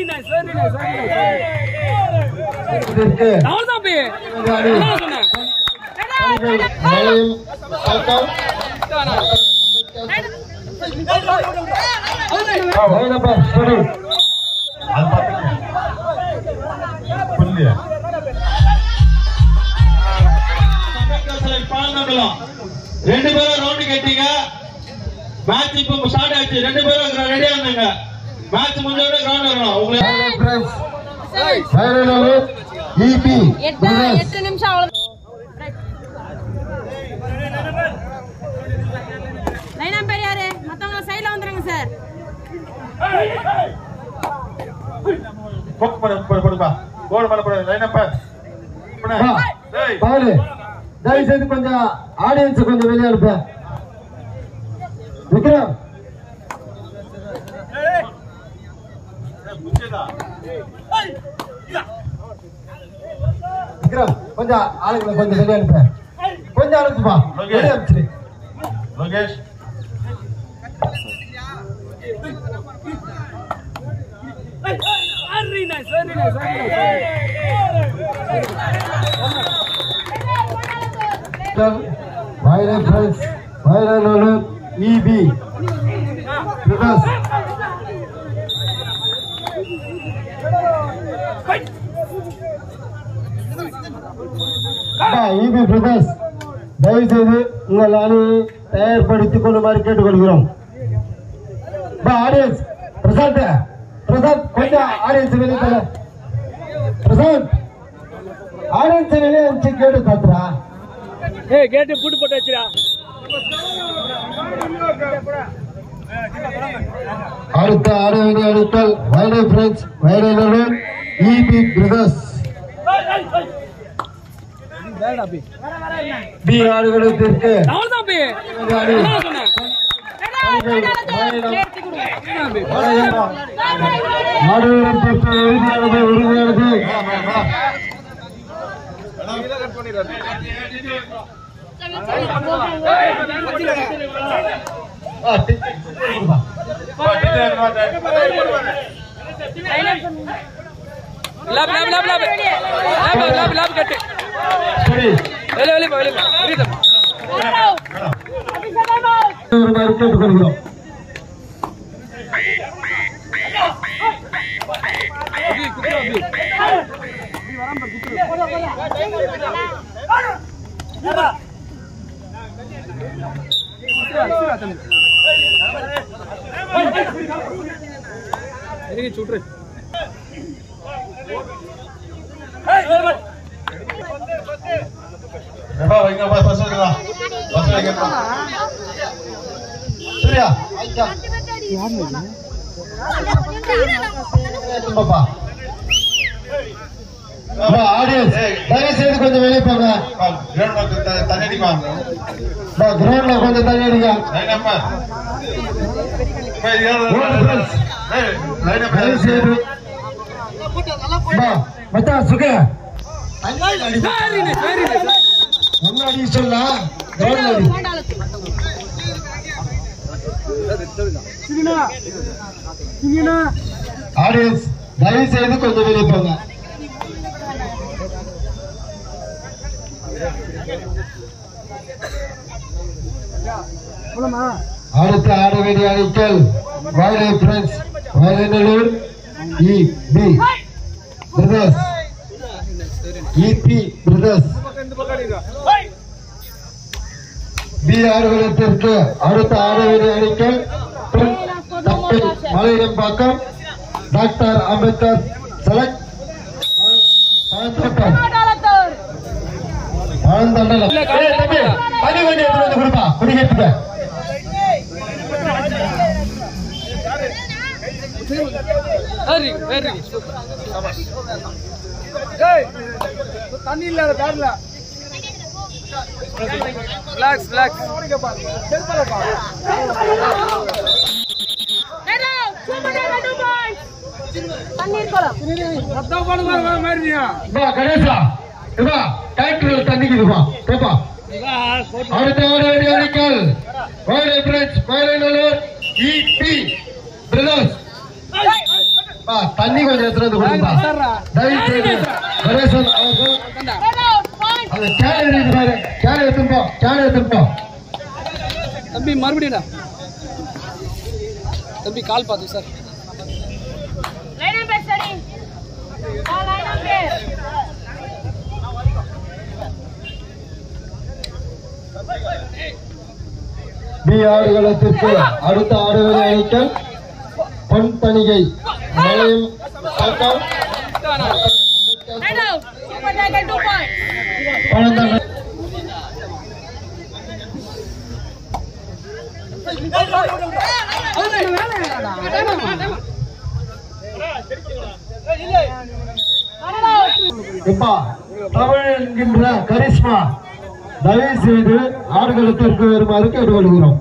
Very nice very nice very nice இதற்கு அவ்வளவுதான் பே அணி என்ன சொன்னேன் மலையில் பக்கம் வைணப்பா சரி அது பார்த்துக்கங்க. புரியலையா? பாலநகரம் ரெண்டு பேரும் ரவுண்டு கட்டிங்க மேட்ச் இப்போ ஸ்டார்ட் ஆயிடுச்சு ரெண்டு பேரும் ரெடியா இருந்தாங்க மேட்ச் முடிஞ்சோட கிரவுண்ட் வரணும் உங்களுக்கு ஃப்ரெண்ட்ஸ் வைரலூர் இபி எட்டு எட்டு நிமிஷம் அவ்வளவு லைனா பெரியாரு மத்தவங்க சைடுல வந்துருங்க சார் போக்கு போடு, போடு, போடுப்பா. போடு, போடு, போடு. line up. போடு. டேய். பாலு தயவு செய்து கொஞ்சம் ஆடியன்ஸ் கொஞ்சம் வெளியே அனுப்ப விக்ரம் விக்ரம் கொஞ்சம் ஆளுங்களை கொஞ்சம் வெளியே அனுப்ப கொஞ்சம் அனுப்புப்பா Okay. வெளியே அனுப்பிச்சிரு Lokesh very nice very nice very வைரல் ஃப்ரெண்ட்ஸ் வைரலூர் இபி பிரகாஷ் இபி பிரகாஷ் தயவு செய்து உங்கள் அணியை தயார்படுத்திக் கொள்ளுமாறு கேட்டுக்கொள்கிறோம் ஆடியன்ஸ் பிரசாந்த் பிரசாந்த் கொஞ்சம் ஆடியன்ஸ் வெளியே தர பிரசாந்த் ஆடியன்ஸ் வெளியே வச்சு கேட்டு காத்துறா ஏய் கேட்டு பூட்டு போட்டு வச்சுடா அடுத்த ஆடவேண்டிய அடித்தல் வைரே பிரெஞ்ச் வைரலூர் இபி பிரதர்ஸ் பி ஆடுகளத்திற்கு அவ்வளவுதான் பே அணி என்ன சொன்னேன் ஆடுகளத்திற்கு உறுதியானது உறுதியானது ஆ, டி- கொடுப்பா. லாப் லாப் லாப் லாப் லாப் லாப் லாப் கட்டு சரி வெளிய வெளிய போ, வெளிய போ. வெளிய தம்பி. வருமாறு கேட்டுக்கொள்கிறோம் அபி, குத்து அபி. குத்துடா, குத்துடா தம்பி. இறங்கி சுட்டுரு. எப்பா, வைங்க, பஸ், பஸ் வைங்க. பஸ் வைங்கப்பா. சரியா ஐயா பாப்பா ஆடியன்ஸ் தயவு செய்து கொஞ்சம் வெளியே போங்க பா, ground பக்கம் த- தண்ணி அடிப்பா. கிரௌண்ட்ல கொஞ்சம் தண்ணி அடிங்க line up. போய் ஏறு, ஓடு friends. ஏய், line up. தயவு செய்து பா, மச்சான் சுக தண்ணி அடி Very nice, very nice. முன்னாடி சொல்லலாம் கிரௌண்ட்ல அடி ஆடியன்ஸ் தயவு செய்து கொஞ்சம் வெளியே போங்க அடுத்த ஆட வேண்டிய அணிகள் Vayalai friends Vayalanallur E P brothers EP brothers B ஆடுகளத்திற்கு அடுத்த ஆட வேண்டிய அணிகள் தப்பில் மலையம்பாக்கம் டாக்டர் அம்பேத்கர் செலக்ட் பழத்தோட்டம் பழந்தண்டலம் ஏய், தம்பி, தண்ணி கொஞ்சம் எடுத்துட்டு வந்து கொடுப்பா குடிக்கிறதுக்கு Very, very. ஏய், தண்ணி இல்லாத பேர்ல ரிலாக்ஸ் ரிலாக்ஸ் தண்ணீர் குளம் மொத்தம் போன மாதிரி மாதிரியா வா கணேசா வா டைட்டில் தண்ணிக்குதுப்பா போப்பா அடுத்த ஆட வேண்டிய அணிகள் வயலை பிரெஞ்ச் வயலை நல்லூர் இபி பிரதர்ஸ் பா, தண்ணி கொஞ்சம் எடுத்துட்டு வந்து கொடுப்பா தயவு செய்து கணேசன் அவர்கள் அந்த கேன் எடுத்து பாரு கேன் எடுத்துட்டு போ கேன் எடுத்துட்டு போ தம்பி மறுபடியும் தம்பி கால் பார்த்து சார் லைன் நம்பர் சரி ஆ லைன் நம்பர் பி ஆடுகளத்திற்கு அடுத்த ஆடுகளை அளிக்க பொன் தணிகை மலையும் காக்கம் right out super tiger 2 point பழந்தனை இப்பா தமிழ் என்கின்ற கரிஷ்மா தயவு செய்து ஆடுகளத்திற்கு வருமாறு கேட்டுக்கொள்கிறோம்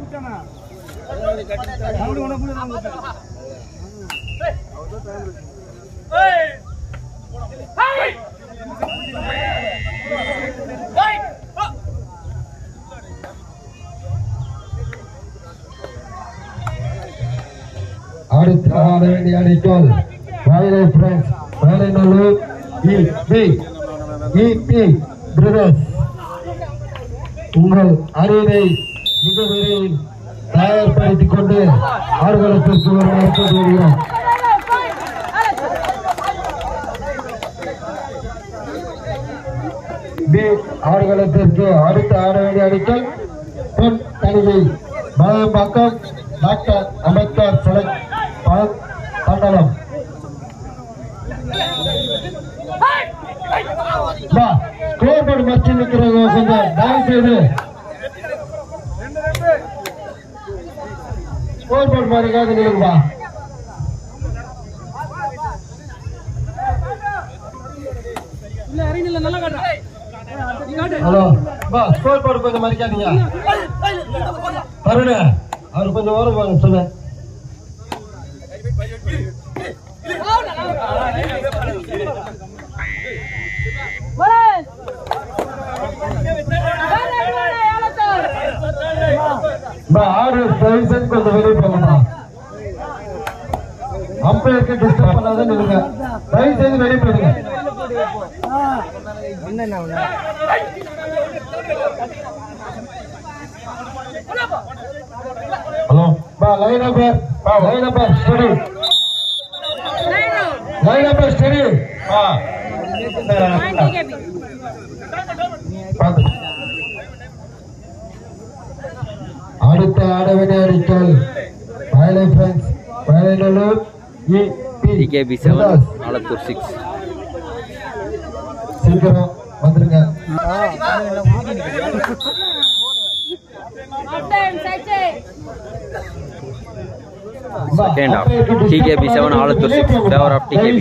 அடுத்து ஆட வேண்டிய அணிக்கோல் Vayalai friends Vayalainallur E P E P brothers உங்கள் அணியினை மிக விரைவில் தயார்படுத்திக் கொண்டு ஆடுகளத்திற்கு வருமாறு கேட்டுக்கொள்கிறோம் பி ஆடுகளத்திற்கு அடுத்த ஆட வேண்டிய அணிக்கல் பொன் தனிகை மலையம்பாக்கம் டாக்டர் அம்பேத்கர் சிலை ப- மண்டலம் பா ஸ்கோர் போர்டு மச்சி நிக்கிறவங்க கொஞ்சம் தயவு செய்து ஸ்கோர் போர்டு மாதிரி காது நிலுங்கப்பா இல்ல இறங்கி இல்ல நல்லா காட்டுறா நீ காட்டு ஹலோ பா ஸ்கோர் போர்டு கொஞ்சம் மறைக்காதீங்க தருண அவர் கொஞ்சம் ஓரம் வாங்க சொல்லு போலீஸ் வேலை யால சார் பா ஆறு தயவு செய்து கொஞ்சம் வெளியே போங்கப்பா அம்பையருக்கு டிஸ்டர்ப் பண்ணாத நில்லுங்க தயவு செய்து வெளியே போயிடுங்க ஹலோ பா லைன் நம்பர் பா line number steady line out line number steady பா பாயிண்ட் டிகேபி பார்த்து அடுத்த ஆடவனை அடிக்கல் Vayalai friends Vayalur E P TKB seven Alathur six சீக்கிரம் வந்துருங்க half time side Second half. TKB seven, ஆலத்தூர் six. Favor of TKB.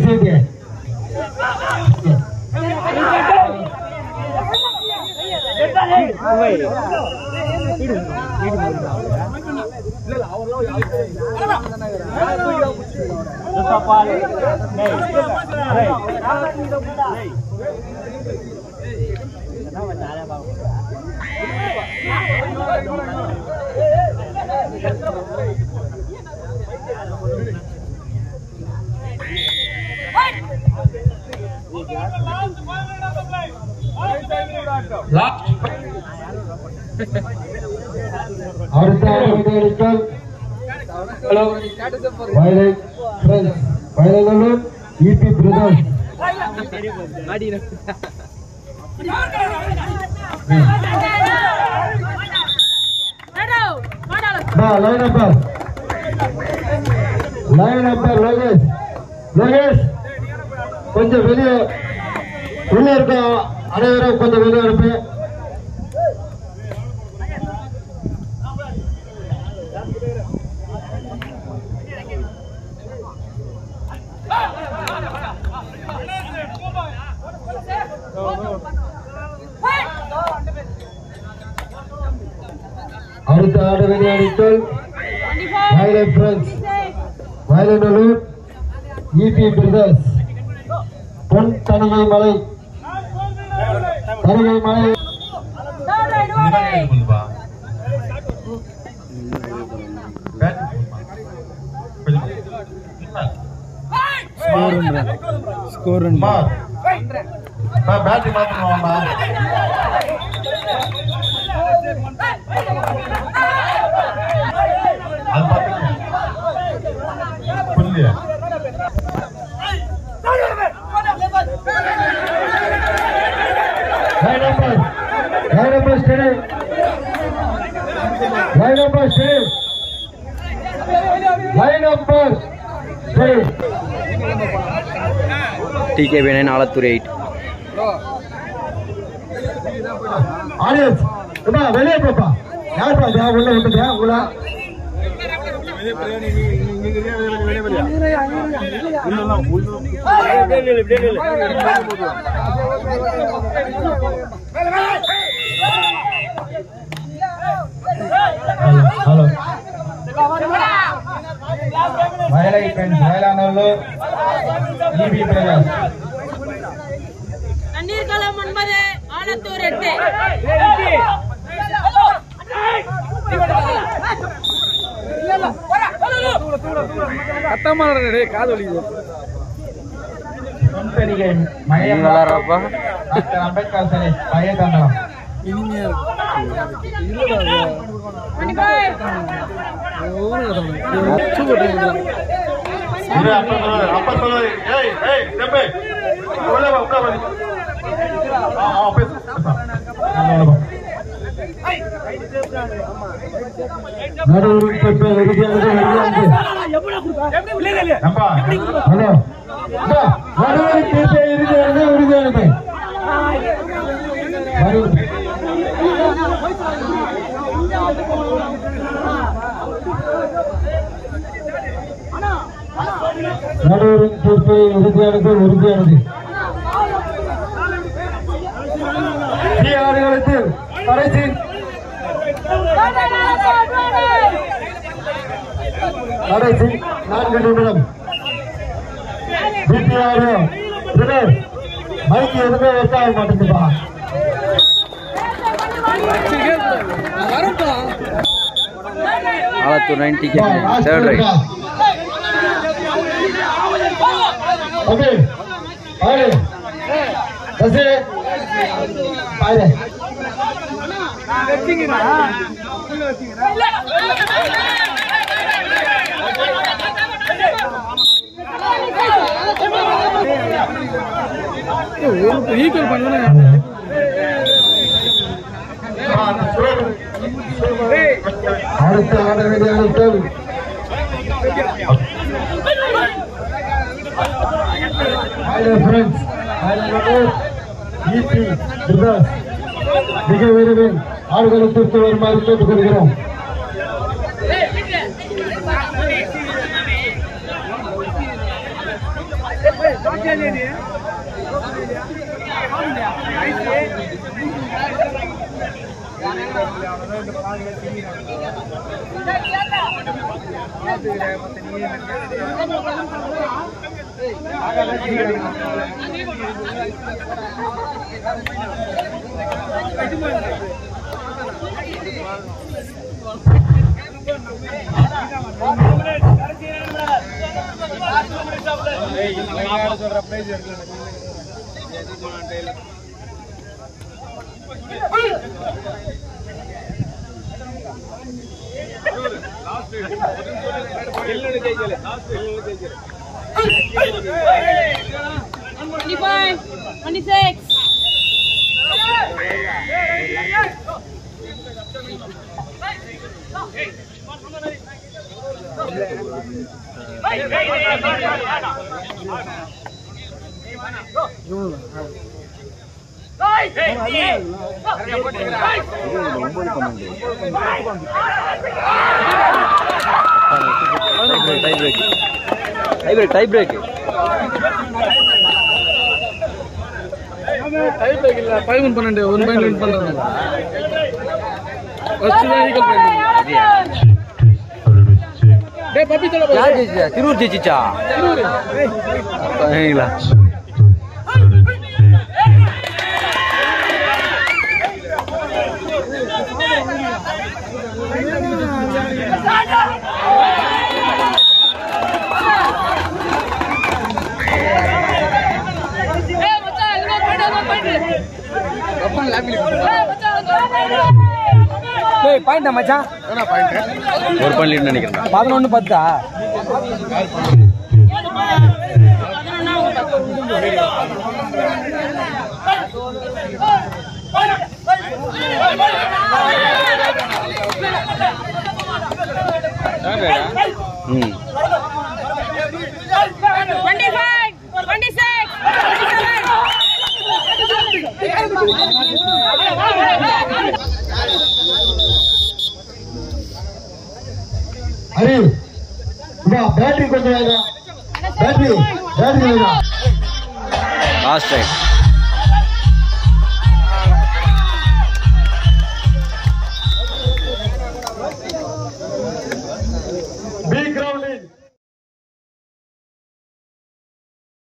அடுத்த ஆடவனை அடிக்கல் Vayalai friends Vayalur E P brothers right out மாடால பா line number line number Lokesh Lokesh கொஞ்சம் வெளியே உள்ள இருக்க அனைவரும் கொஞ்சம் வெளியே அனுப்பு அடுத்த ஆடு விளையாடித்தல் 24 வயலை ஃப்ரெண்ட்ஸ் 26 வயலநல்லூர் இபி பிரதர்ஸ் பொன் தனிகை மலை தனிகை மலை third right one right போதுப்பா பேட் கொஞ்சம் ஸ்கோர் அம்மா பேட்டரி மாத்தணுமாம்மா அது பார்த்துக்கங்க புரியலையா Line number. Line number steady. Line number steady. Line number steady. TKB nine Alathur eight audience அம்மா வெளியே போப்பா யார்ப்பா இது உள்ள விட்டுட்டியா உள்ள ஹலோ வயலை பெண் வயலானல்லூர் இபி பிரகாஷ் தண்ணீர் களம் ஒன்பது ஆலத்தூர் எட்டு கத்தமான காது வலிக்குது தொன்பெரிகை நீ விளாட்றப்பா டாக்டர் அம்பேத்கர் சிலை பழைய தந்தனம் இனிமையா இருக்கு இல்லடா இது அப்பா சொல்லுவாரு அப்பா சொல்லுவாரு ஏய் ஏய் தம்பி உள்ள வா உள்ள வா ஆ ஆ பேசு பேசு. உள்ள வா நடுவில் பெற்ற இறுதியானது உறுதியானது நம்பா ஹலோ அம்மா, நடுவில் பெற்ற இறுதியானது உறுதியானது நடுவில் நடுவரின் தீர்ப்பு உறுதியானது உறுதியானது டி ஆடுகளத்தில் கடைசி கடைசி நான்கு நிமிடம் பிபிஆர் பிரதர் மைக் எதுவுமே ஒர்க் ஆக மாட்டேங்குதுப்பா வரப்பா Alathur nine TKB nine third right okay ஆடு சசி ஆடு வச்சிங்கடா ஒரு ஈக்குவல் பண்ணலாம் ஆ, அந்த சுவர். அடுத்த ஆட வேண்டிய அழுத்தம் hello friends hello EP brothers மிக விரைவில் ஆடுகளத்திற்கு வருமாறு கேட்டுக்கொள்கிறோம் Twenty five, twenty six. Tie break tie break tie break tie break இல்ல பதிமூணு பன்னெண்டு ஒன் பாயிண்ட் வின் பண்றாங்க ஃபர்ஸ்ட் தான் ஈக்குவல் பண்ணி டேய் பப்பி தல யார் ஜெயிச்சா திருவூர் ஜெயிச்சிச்சா சரிங்களா ஏய் பாயிண்டா மச்சான் ஒரு பாயிண்ட் லீட் நினைக்கிறேன் பதினொன்னு பத்தா ம் twenty five twenty six Hari இதா பேட்டரி கொஞ்சம் வாங்க பேட்டரி பேட்டரி வாங்க லாஸ்ட் ரைட்